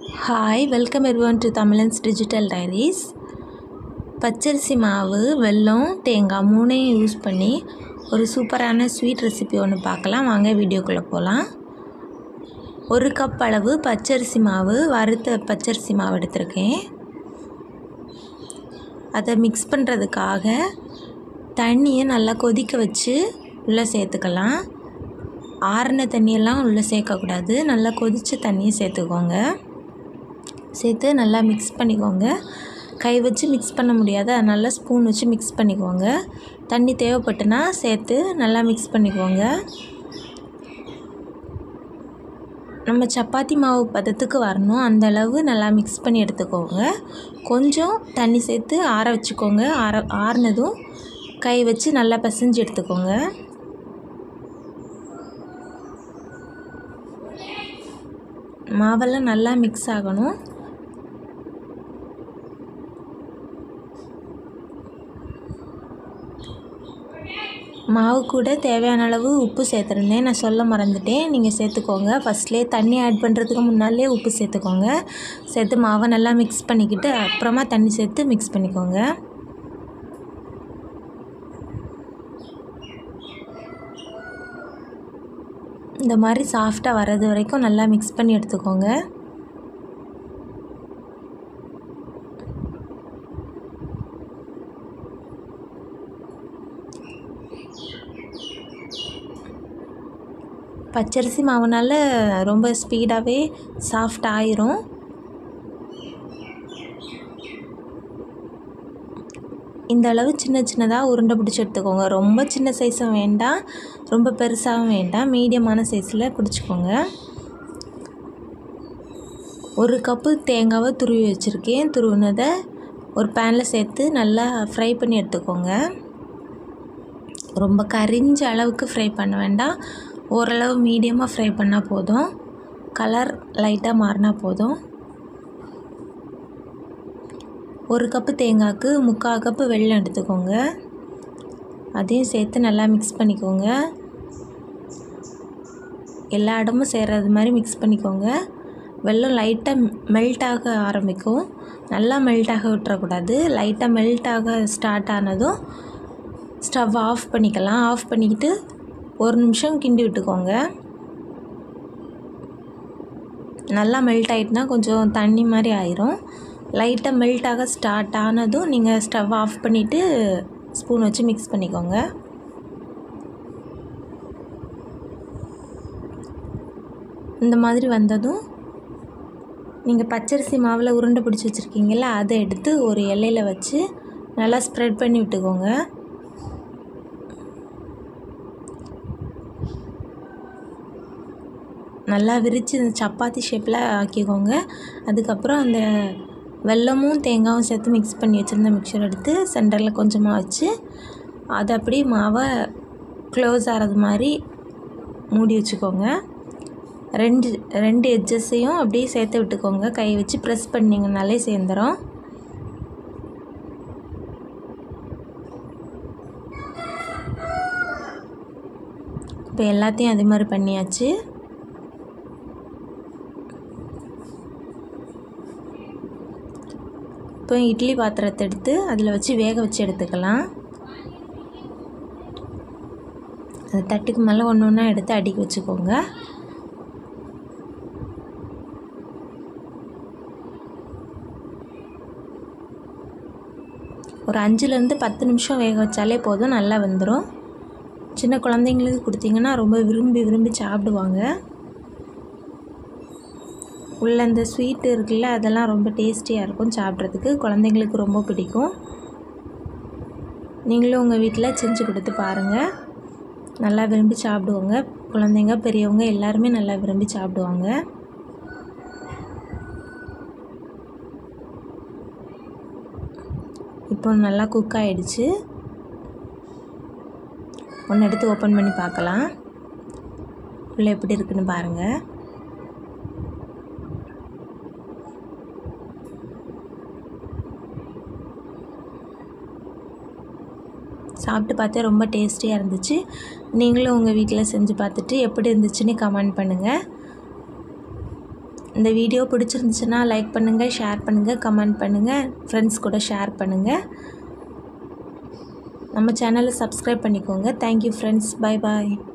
hi welcome everyone to Tamizhans digital diaries பச்சரிசி மாவு வெல்லம் தேங்காய் மூணையும் யூஸ் பண்ணி ஒரு சூப்பரான ஸ்வீட் ரெசிபி ஒன்று பார்க்கலாம் வாங்க வீடியோக்குள்ளே போகலாம் ஒரு கப் அளவு பச்சரிசி மாவு வறுத்த பச்சரிசி மாவு எடுத்திருக்கேன் அதை மிக்ஸ் பண்ணுறதுக்காக தண்ணியை நல்லா கொதிக்க வச்சு உள்ளே சேர்த்துக்கலாம் ஆறின தண்ணியெல்லாம் உள்ளே சேர்க்கக்கூடாது நல்லா கொதித்த தண்ணியை சேர்த்துக்கோங்க சேர்த்து நல்லா மிக்ஸ் பண்ணிக்கோங்க கை வச்சு மிக்ஸ் பண்ண முடியாது அதனால் ஸ்பூன் வச்சு மிக்ஸ் பண்ணிக்கோங்க தண்ணி தேவைப்பட்டுனா சேர்த்து நல்லா மிக்ஸ் பண்ணிக்கோங்க நம்ம சப்பாத்தி மாவு பதத்துக்கு வரணும் அந்த அளவு நல்லா மிக்ஸ் பண்ணி எடுத்துக்கோங்க கொஞ்சம் தண்ணி சேர்த்து ஆற வச்சுக்கோங்க ஆற ஆறினதும் கை வச்சு நல்லா பிசைஞ்சு எடுத்துக்கோங்க மாவெல்லாம் நல்லா மிக்ஸ் ஆகணும் மாவு கூட தேவையான அளவு உப்பு சேர்த்துருந்தேன் நான் சொல்ல மறந்துட்டேன் நீங்கள் சேர்த்துக்கோங்க ஃபஸ்ட்லேயே தண்ணி ஆட் பண்ணுறதுக்கு முன்னாலே உப்பு சேர்த்துக்கோங்க சேர்த்து மாவை நல்லா மிக்ஸ் பண்ணிக்கிட்டு அப்புறமா தண்ணி சேர்த்து மிக்ஸ் பண்ணிக்கோங்க இந்த மாதிரி சாஃப்டாக வர்றது வரைக்கும் நல்லா மிக்ஸ் பண்ணி எடுத்துக்கோங்க பச்சரிசி மாவுனால் ரொம்ப ஸ்பீடாகவே சாஃப்ட் ஆயிரும் இந்த அளவு சின்ன சின்னதாக உருண்டை பிடிச்சி எடுத்துக்கோங்க ரொம்ப சின்ன சைஸும் வேண்டாம் ரொம்ப பெருசாகவும் வேண்டாம் மீடியமான சைஸில் பிடிச்சிக்கோங்க ஒரு கப்பு தேங்காவை துருவி வச்சுருக்கேன் துருவினதை ஒரு பேனில் சேர்த்து நல்லா ஃப்ரை பண்ணி எடுத்துக்கோங்க ரொம்ப கரிஞ்ச அளவுக்கு ஃப்ரை பண்ண வேண்டாம் ஓரளவு மீடியமாக ஃப்ரை பண்ணால் போதும் கலர் லைட்டாக மாறினா போதும் ஒரு கப்பு தேங்காய்க்கு முக்கால் கப்பு வெல்லம் எடுத்துக்கோங்க அதையும் சேர்த்து நல்லா மிக்ஸ் பண்ணிக்கோங்க எல்லா இடமும் சேர்றது மாதிரி மிக்ஸ் பண்ணிக்கோங்க வெல்லம் லைட்டாக மெல்ட் ஆக ஆரம்பிக்கும் நல்லா மெல்ட் ஆக விட்டுறக்கூடாது லைட்டாக மெல்ட் ஆக ஸ்டார்ட் ஆனதும் ஸ்டவ் ஆஃப் பண்ணிக்கலாம் ஆஃப் பண்ணிக்கிட்டு ஒரு நிமிஷம் கிண்டி விட்டுக்கோங்க நல்லா மெல்ட் ஆகிட்டுனா கொஞ்சம் தண்ணி மாதிரி ஆயிரும் லைட்டாக மெல்ட் ஆக ஸ்டார்ட் ஆனதும் நீங்கள் ஸ்டவ் ஆஃப் பண்ணிவிட்டு ஸ்பூன் வச்சு மிக்ஸ் பண்ணிக்கோங்க இந்த மாதிரி வந்ததும் நீங்கள் பச்சரிசி மாவில் உருண்டை பிடிச்சி வச்சுருக்கீங்கள அதை எடுத்து ஒரு இலையில் வச்சு நல்லா ஸ்ப்ரெட் பண்ணி விட்டுக்கோங்க நல்லா விரித்து இந்த சப்பாத்தி ஷேப்பில் ஆக்கிக்கோங்க அதுக்கப்புறம் அந்த வெல்லமும் தேங்காயும் சேர்த்து மிக்ஸ் பண்ணி வச்சுருந்த மிக்சர் எடுத்து சென்டரில் கொஞ்சமாக வச்சு அதை அப்படியே மாவை க்ளோஸ் ஆகிறது மாதிரி மூடி வச்சுக்கோங்க ரெண்டு ரெண்டு எட்ஜஸையும் அப்படியே சேர்த்து விட்டுக்கோங்க கை வச்சு ப்ரெஸ் பண்ணிங்கனாலே சேர்ந்துடும் இப்போ எல்லாத்தையும் அதே மாதிரி பண்ணியாச்சு இப்போ இட்லி பாத்திரத்தை எடுத்து அதில் வச்சு வேக வச்சு எடுத்துக்கலாம் அந்த தட்டுக்கு மேலே ஒன்று ஒன்றா எடுத்து அடுக்கி வச்சுக்கோங்க ஒரு அஞ்சுலேருந்து பத்து நிமிஷம் வேக வச்சாலே போதும் நல்லா வெந்துடும் சின்ன குழந்தைங்களுக்கு கொடுத்தீங்கன்னா ரொம்ப விரும்பி விரும்பி சாப்பிடுவாங்க உள்ள இந்த ஸ்வீட்டு இருக்குல்ல அதெல்லாம் ரொம்ப டேஸ்டியாக இருக்கும் சாப்பிட்றதுக்கு குழந்தைங்களுக்கு ரொம்ப பிடிக்கும் நீங்களும் உங்கள் வீட்டில் செஞ்சு கொடுத்து பாருங்கள் நல்லா விரும்பி சாப்பிடுவாங்க குழந்தைங்க பெரியவங்க எல்லாருமே நல்லா விரும்பி சாப்பிடுவாங்க இப்போ நல்லா குக் ஆகிடுச்சு ஒன்று எடுத்து ஓப்பன் பண்ணி பார்க்கலாம் உள்ளே எப்படி இருக்குன்னு பாருங்கள் சாப்பிட்டு பார்த்தே ரொம்ப டேஸ்டியாக இருந்துச்சு நீங்களும் உங்கள் வீட்டில் செஞ்சு பார்த்துட்டு எப்படி இருந்துச்சுன்னு கமெண்ட் பண்ணுங்கள் இந்த வீடியோ பிடிச்சிருந்துச்சுன்னா லைக் பண்ணுங்கள் ஷேர் பண்ணுங்கள் கமெண்ட் பண்ணுங்கள் ஃப்ரெண்ட்ஸ் கூட ஷேர் பண்ணுங்கள் நம்ம சேனலை சப்ஸ்கிரைப் பண்ணிக்கோங்க தேங்க்யூ ஃப்ரெண்ட்ஸ் பை பாய்